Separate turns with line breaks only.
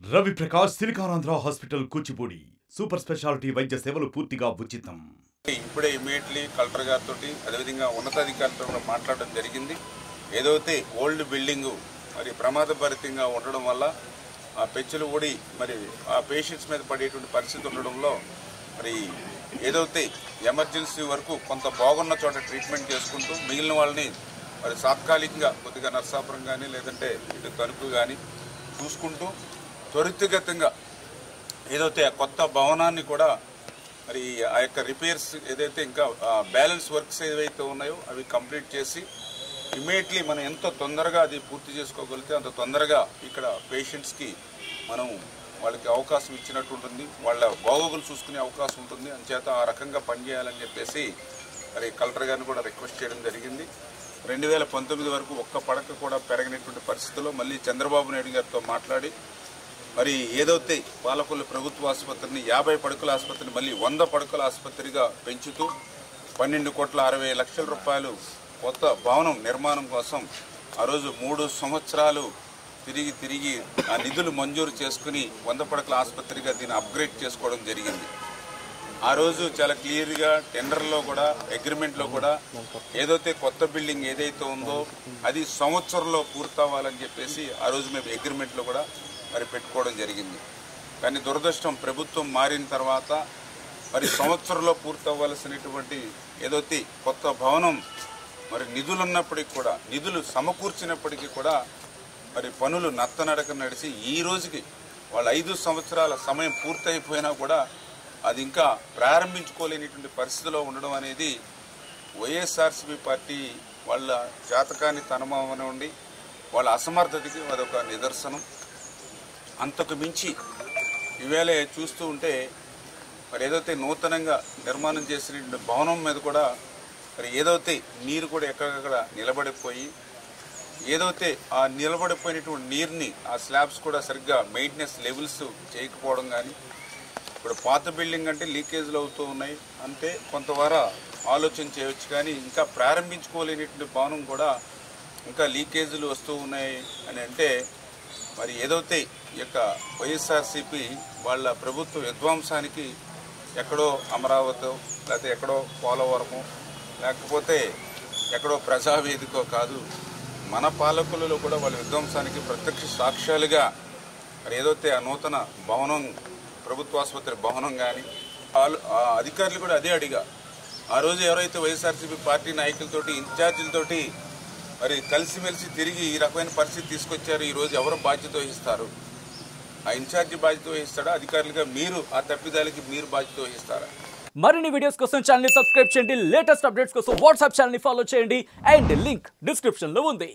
Ravi Prakash SiliconAndhra hospital Kuchipudi super speciality వైద్య సేవలు పూర్తిగా ఉచితం
ఇప్పుడే ఇమీడియట్లీ కలెక్టర్ గారితో అదేవిధంగా ఉన్నతాధికారులతో కూడా మాట్లాడడం జరిగింది ఏదైతే ఓల్డ్ బిల్డింగు మరి ప్రమాదభరితంగా ఉండడం వల్ల ఆ పెచ్చులు ఊడి మరి ఆ పేషెంట్స్ మీద పడేటువంటి పరిస్థితి ఉండడంలో మరి ఏదైతే ఎమర్జెన్సీ వరకు కొంత బాగున్న చోట ట్రీట్మెంట్ చేసుకుంటూ మిగిలిన వాళ్ళని మరి తాత్కాలికంగా కొద్దిగా నర్సాపురం కానీ లేదంటే ఇటు తణుకు కానీ చూసుకుంటూ త్వరితగతంగా ఏదైతే ఆ కొత్త భవనాన్ని కూడా మరి ఆ యొక్క రిపేర్స్ ఏదైతే ఇంకా బ్యాలెన్స్ వర్క్స్ ఏవైతే ఉన్నాయో అవి కంప్లీట్ చేసి ఇమీడియట్లీ మనం ఎంత తొందరగా అది పూర్తి చేసుకోగలిగితే అంత తొందరగా ఇక్కడ పేషెంట్స్కి మనం వాళ్ళకి అవకాశం ఇచ్చినట్టు ఉంటుంది వాళ్ళ బాగోగులు చూసుకునే అవకాశం ఉంటుంది అంచేత ఆ రకంగా పనిచేయాలని చెప్పేసి మరి కలెక్టర్ గారిని కూడా రిక్వెస్ట్ చేయడం జరిగింది రెండు వేల పంతొమ్మిది వరకు ఒక్క పడక కూడా పెరగనటువంటి పరిస్థితుల్లో మళ్ళీ చంద్రబాబు నాయుడు గారితో మాట్లాడి మరి ఏదైతే పాలకొల్లు ప్రభుత్వ ఆసుపత్రిని యాభై పడుకల ఆసుపత్రిని మళ్ళీ వంద పడుకల ఆసుపత్రిగా పెంచుతూ పన్నెండు కోట్ల అరవై లక్షల రూపాయలు కొత్త భవనం నిర్మాణం కోసం ఆ రోజు మూడు సంవత్సరాలు తిరిగి తిరిగి ఆ నిధులు మంజూరు చేసుకుని వంద పడకల ఆసుపత్రిగా దీన్ని అప్గ్రేడ్ చేసుకోవడం జరిగింది ఆ రోజు చాలా క్లియర్గా టెండర్లో కూడా అగ్రిమెంట్లో కూడా ఏదైతే కొత్త బిల్డింగ్ ఏదైతే ఉందో అది సంవత్సరంలో పూర్తవ్వాలని చెప్పేసి ఆ రోజు మేము అగ్రిమెంట్లో కూడా మరి పెట్టుకోవడం జరిగింది కానీ దురదృష్టం ప్రభుత్వం మారిన తర్వాత మరి సంవత్సరంలో పూర్తవ్వాల్సినటువంటి ఏదైతే కొత్త భవనం మరి నిధులు ఉన్నప్పటికీ కూడా నిధులు సమకూర్చినప్పటికీ కూడా మరి పనులు నత్తనడక నడిచి ఈ రోజుకి వాళ్ళ ఐదు సంవత్సరాల సమయం పూర్తయిపోయినా కూడా అది ఇంకా ప్రారంభించుకోలేనిటువంటి పరిస్థితిలో ఉండడం అనేది వైఎస్ఆర్సీపీ పార్టీ వాళ్ళ జాతకాన్ని తనమవనివ్వండి వాళ్ళ అసమర్థతకి అదొక నిదర్శనం అంతకు మించి ఈవేళ చూస్తూ ఉంటే మరి ఏదైతే నూతనంగా నిర్మాణం చేసిన భవనం మీద కూడా మరి ఏదైతే నీరు కూడా ఎక్కడెక్కడ నిలబడిపోయి ఏదైతే ఆ నిలబడిపోయినటువంటి నీరుని ఆ స్లాబ్స్ కూడా సరిగ్గా మెయింటెనెన్స్ లెవెల్స్ చేయకపోవడం కానీ ఇప్పుడు పాత బిల్డింగ్ అంటే లీకేజ్లు అవుతూ ఉన్నాయి అంటే కొంతవర ఆలోచన చేయవచ్చు కానీ ఇంకా ప్రారంభించుకోలేనటువంటి భవనం కూడా ఇంకా లీకేజీలు వస్తూ ఉన్నాయి అని అంటే మరి ఏదైతే ఈ యొక్క వైఎస్ఆర్సీపీ వాళ్ళ ప్రభుత్వ విధ్వంసానికి ఎక్కడో అమరావతి లేకపోతే ఎక్కడో పోలవరము లేకపోతే ఎక్కడో ప్రజావేదికో కాదు మన పాలకులలో కూడా వాళ్ళ విధ్వంసానికి ప్రత్యక్ష సాక్ష్యాలుగా మరి ఏదైతే ఆ నూతన భవనం ప్రభుత్వ ఆసుపత్రి భవనం కానీ అధికారులు కూడా అదే అడిగా ఆ రోజు ఎవరైతే వైఎస్ఆర్సీపీ పార్టీ నాయకులతోటి ఇన్ఛార్జీలతోటి మరి కలిసిమెలిసి తిరిగి ఈ రకమైన పరిస్థితి తీసుకొచ్చారు ఈ రోజు ఎవరు బాధ్యత వహిస్తారు ఆ ఇన్ఛార్జి బాధ్యత వహిస్తాడా అధికారులుగా మీరు ఆ తప్పిదాలకి మీరు బాధ్యత వహిస్తారా
మరిన్ని వీడియోస్ కోసం ఛానల్ సబ్స్క్రైబ్ చేయండి లేటెస్ట్ అప్డేట్స్ కోసం వాట్సాప్ ఛానల్ ఫాలో చేయండి అండ్ లింక్ డిస్క్రిప్షన్ లో ఉంది